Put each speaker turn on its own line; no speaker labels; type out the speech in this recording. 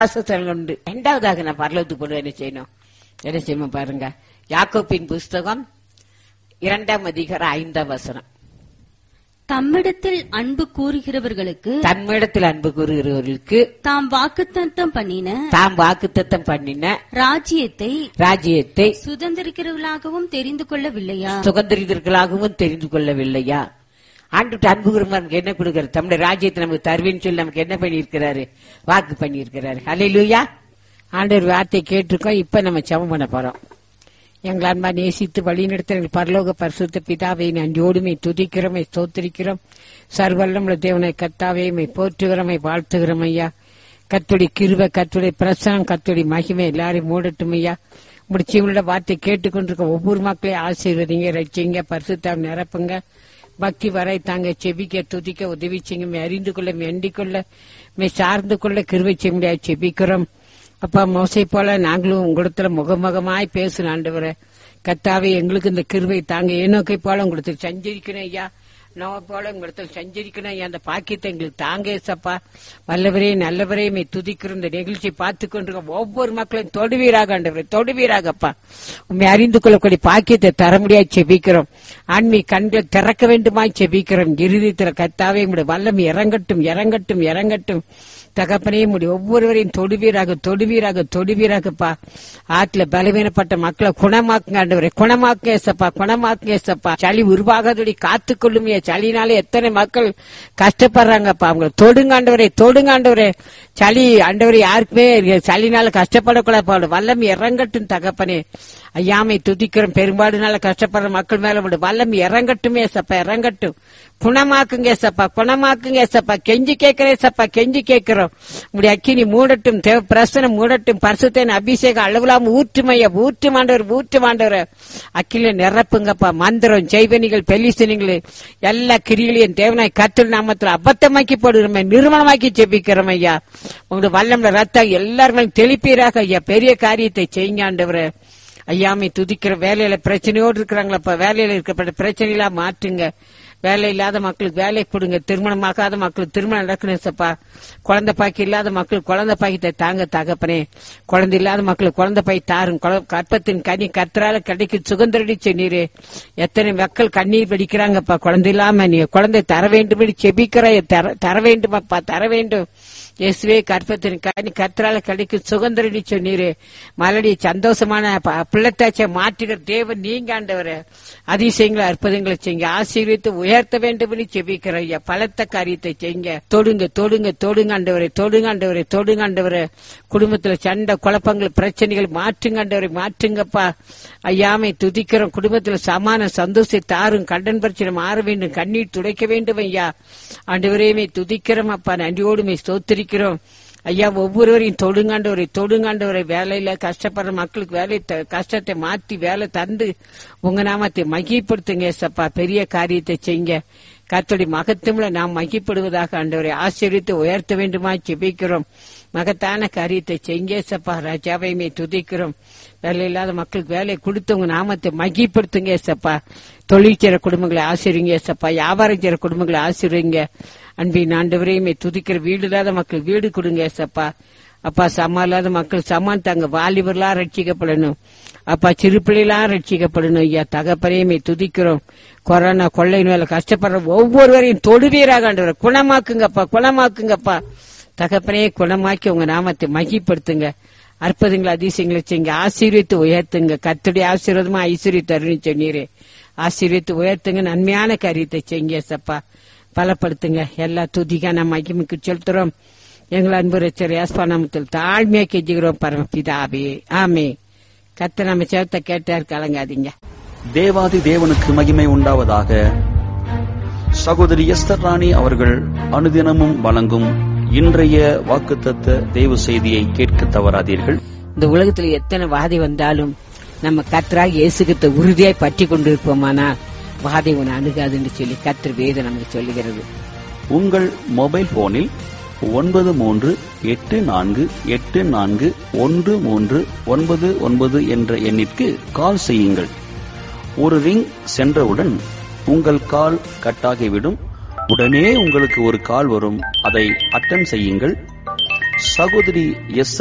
வாசஸ்தலங்கள் உண்டு இரண்டாவதாக நான் பரலோகத்துக்கு போடுவேன் என்ன செய்யணும் என்ன செய்யணும் பாருங்க யாக்கோப்பின் புஸ்தகம் இரண்டாம் அதிகாரம் ஐந்தாம் வசனம்
தம்மிடத்தில் அன்பு கூறுகிறவர்களுக்கு
தன்மிடத்தில் அன்பு கூறுகிறவர்களுக்கு
தாம் வாக்குத்தத்தம் பண்ணின
தாம் வாக்குத்தத்தம் பண்ணின
ராஜ்யத்தை
ராஜ்யத்தை
சுதந்திரிக்கிறவர்களாகவும் தெரிந்து கொள்ளவில்லையா
சுதந்திரிதர்களாகவும் தெரிந்து கொள்ளவில்லையா ஆண்டு அன்பு கூறும் நமக்கு என்ன கொடுக்கிறார் தம்முடைய ராஜ்யத்தை நமக்கு தருவேன்னு சொல்லி நமக்கு என்ன பண்ணியிருக்கிறாரு வாக்கு பண்ணியிருக்கிறாரு ஹalleluya ஆண்டவர் வார்த்தை கேட்டிருக்கோம் இப்ப நம்ம ஜெபம் பண்ண போறோம் எங்கள் அன்பா நேசித்து வழிநடத்த எங்கள் பரலோக பரிசுத்த பிதாவை நன்றியோடுமை துதிக்கிறோமை ஸ்தோத்திரிக்கிறோம் சர்வல்லமுள்ள தேவனை கத்தாவையுமை போற்றுகிறோமை வாழ்த்துகிறோம் ஐயா கத்துடைய கிருப கத்துடைய பிரசனம் கத்துடைய மகிமை எல்லாரையும் மூடட்டும் ஐயா முடிச்சவங்களோட வார்த்தை கேட்டுக்கொண்டிருக்க ஒவ்வொரு மக்களையும் ஆசீர்வதிங்க ரசிங்க பரிசுத்தாவை நிரப்புங்க பக்தி வரை தாங்க செபிக்க துதிக்க உதவி செய்யுங்க அறிந்து கொள்ள எண்டிக் கொள்ள மே சார்ந்து கொள்ள கிருவை செய்ய முடியாது செபிக்கிறோம் அப்பா மோசை போல நாங்களும் உங்களிடத்துல முகமுகமாய் பேசணும் ஆண்டவரே கத்தாவே எங்களுக்கு இந்த கிருவை தாங்க ஏனோக்கை போல உங்களுக்கு சஞ்சரிக்கணும் ஐயா நோவை போல உங்களிடத்தில் சஞ்சரிக்கணும் ஐயா அந்த பாக்கியத்தை எங்களுக்கு தாங்க ஏசப்பா வல்லவரே நல்லவரே மே துதிக்கிறோம் இந்த நிகழ்ச்சியை பார்த்து கொண்டிருக்க ஒவ்வொரு மக்களையும் தொடுவீராக ஆண்டவரே தொடுவீராகப்பா உண்மை அறிந்து கொள்ளக்கூடிய பாக்கியத்தை தர முடியாது செபிக்கிறோம் ஆன்மீக கண்களை திறக்க வேண்டுமாய் செபிக்கிறோம் இறுதித்தில் கத்தாவே உங்களுடைய வல்லம் இறங்கட்டும் இறங்கட்டும் இறங்கட்டும் தகப்பனே முடி ஒவ்வொருவரையும் தொடுவீராக தொடுவீராக தொடுவீராகப்பா ஆத்துல பலவீனப்பட்ட மக்களை குணமாக்குங்க ஆண்டவரே குணமாக்குங்க ஏசப்பா குணமாக்குங்க ஏசப்பா சளி உருவாகாதபடி காத்துக்கொள்ளுமே சளினால எத்தனை மக்கள் கஷ்டப்படுறாங்கப்பா அவங்களை தொடுங்க ஆண்டவரே தொடுங்க ஆண்டவரே சளி ஆண்டவரே யாருக்குமே சளினால கஷ்டப்படக்கூடாது வல்லம் இறங்கட்டும் தகப்பனே ஐயாமை துதிக்கிறோம் பெரும்பாடுனால கஷ்டப்படுற மக்கள் மேல விடு வல்லம் இறங்கட்டுமே சப்பா இறங்கட்டும் குணமாக்குங்க சப்பா குணமாக்குங்க சப்பா கெஞ்சி கேட்கிறேன் சப்பா கெஞ்சி கேட்கிறோம் உங்களுடைய அக்கினி மூடட்டும் தேவ பிரசனம் மூடட்டும் பரிசுத்தன் அபிஷேகம் அளவிலாம ஊற்றுமைய ஊற்று மாண்டவர் ஊற்று மாண்டவர் அக்கில நிரப்புங்கப்பா மந்திரம் செய்வனிகள் பெலிசனிகள் எல்லா கிரிகளையும் தேவனாய் கத்தல் நாமத்தில் அபத்தமாக்கி போடுகிறோமே நிர்மலமாக்கி ஜெபிக்கிறோம் ஐயா உங்களுடைய வல்லம்ல ரத்தம் எல்லாருமே தெளிப்பீராக ஐயா பெரிய காரியத்தை செய்யுங்க ஆண்டவரே ஐயாமை துதிக்கிற வேலையில பிரச்சனையோடு இருக்கிறாங்களப்பா வேலையில இருக்கப்பட்ட பிரச்சனைகளா மாற்றுங்க வேலை இல்லாத மக்களுக்கு வேலை கொடுங்க திருமணமாகாத மக்களுக்கு திருமணம் நடக்கணும் சப்பா குழந்தை பாக்கி இல்லாத மக்களுக்கு குழந்தை பாக்கியத்தை தாங்க தகப்பனே குழந்தை இல்லாத மக்களுக்கு குழந்தை பாய் தாரும் குழ- கற்பத்தின் கனி கத்தரால கிடைக்கும் சுகந்தரடிச்ச நீரு எத்தனை மக்கள் கண்ணீர் வெடிக்கிறாங்கப்பா குழந்தை இல்லாம நீ குழந்தை தர வேண்டும் செபிக்கிற தர- தர வேண்டுமப்பா தர வேண்டும் இயேசுவே கற்பத்தின் கனி கத்தரால கிடைக்கும் சுகந்தரடி சொன்னீரு மலடி சந்தோஷமான ப- பிள்ளைத்தாச்சை மாற்றுகிற தேவன் நீங்க ஆண்டவரே அதிசயங்களை அற்புதங்களை செய்யுங்க ஆசீர்வித்து உயர்த்த வேண்டும் என்று செபிக்கிற ஐயா பலத்த காரியத்தை செய்யுங்க தொடுங்க தொடுங்க தொடுங்க ஆண்டவரே தொடுங்க ஆண்டவரே தொடுங்க ஆண்டவரே குடும்பத்துல சண்டை குழப்பங்கள் பிரச்சனைகள் மாற்றுங்க ஆண்டவரை மாற்றுங்கப்பா ஐயாமை துதிக்கிறோம் குடும்பத்துல சமான சந்தோஷத்தை தாரும் கடன் பிரச்சனை மாற வேண்டும் கண்ணீர் துடைக்க வேண்டும் ஐயா ஆண்டவரையுமே துதிக்கிறோம் அப்பா நன்றியோடுமே ஸ்தோத்திரிக்கிறோம் ஐயா ஒவ்வொருவரையும் தொடுங்காண்டவரை தொடுங்காண்டவரை வேலையில கஷ்டப்படுற மக்களுக்கு வேலை த- கஷ்டத்தை மாத்தி வேலை தந்து உங்க நாமத்தை மகிப்படுத்துங்க ஏசப்பா பெரிய காரியத்தை செய்யுங்க கர்த்தருடைய மகத்துவம்ல நாம் மகிப்படுவதாக ஆண்டவரை ஆசீர்வித்து உயர்த்த வேண்டுமா ஜெபிக்கிறோம் மகத்தான காரியத்தை செய்யுங்க ஏசப்பா ராஜாவையுமே துதிக்கிறோம் வேலை இல்லாத மக்களுக்கு வேலை கொடுத்து உங்க நாமத்தை மகிப்படுத்துங்க ஏசப்பா தொழில் செய்ற குடும்பங்களை ஆசிரிங்க ஏசப்பா வியாபாரம் செய்ற குடும்பங்களை ஆசிரிங்க அன்பின் ஆண்டவரையுமே துதிக்கிற வீடு இல்லாத மக்கள் வீடு கொடுங்க ஏசப்பா அப்பா சமா இல்லாத மக்கள் சமான் தாங்க வாலிபர்லாம் ரட்சிக்கப்படணும் அப்பா சிறு பிள்ளைலாம் ரட்சிக்கப்படணும் ஐயா தகப்பரையுமே துதிக்கிறோம் கொரோனா கொள்ளை நோயில கஷ்டப்படுற ஒவ்வொருவரையும் தொடுவீராக ஆண்டவரை குணமாக்குங்கப்பா குணமாக்குங்கப்பா தகப்பனே குணமாக்கி உங்க நாமத்தை மகிப்படுத்துங்க அற்புதங்களை அதிசயங்களை செய்யுங்க ஆசீர்வித்து உயர்த்துங்க கத்துடைய ஆசீர்வாதமா ஐஸ்வர்யத்தை அருணி சொன்னீரே ஆசீர்வித்து உயர்த்துங்க நன்மையான காரியத்தை செய்யுங்க சப்பா பலப்படுத்துங்க எல்லா துதிக்கான மகிமைக்கு செலுத்துறோம் எங்கள் அன்பு ரச்சர் யாஸ்பா நாமத்தில் தாழ்மையா கெஞ்சுகிறோம் பரமபிதாவே ஆமே கத்த நம்ம சேர்த்த கேட்டார் கலங்காதீங்க
தேவாதி தேவனுக்கு மகிமை உண்டாவதாக சகோதரி எஸ்தர் ராணி அவர்கள் அனுதினமும் வழங்கும் இன்றைய வாக்குத்தத்த தேவ செய்தியை கேட்க தவறாதீர்கள்
இந்த உலகத்துல எத்தனை வாதை வந்தாலும் நம்ம கத்தராக இயேசுகிட்ட உறுதியாய் பற்றி கொண்டிருப்போமானால் வாதை உன்னை அணுகாதுன்னு சொல்லி கத்தர் வேதம் நமக்கு சொல்லுகிறது
உங்கள் மொபைல் போனில் ஒன்பது மூன்று எட்டு நான்கு எட்டு நான்கு ஒன்று மூன்று ஒன்பது ஒன்பது என்ற எண்ணிற்கு கால் செய்யுங்கள் ஒரு ரிங் சென்றவுடன் உங்கள் கால் கட்டாகிவிடும் உடனே உங்களுக்கு ஒரு கால் வரும் அதை அட்டன் செய்யுங்கள் சகோதரி எஸ்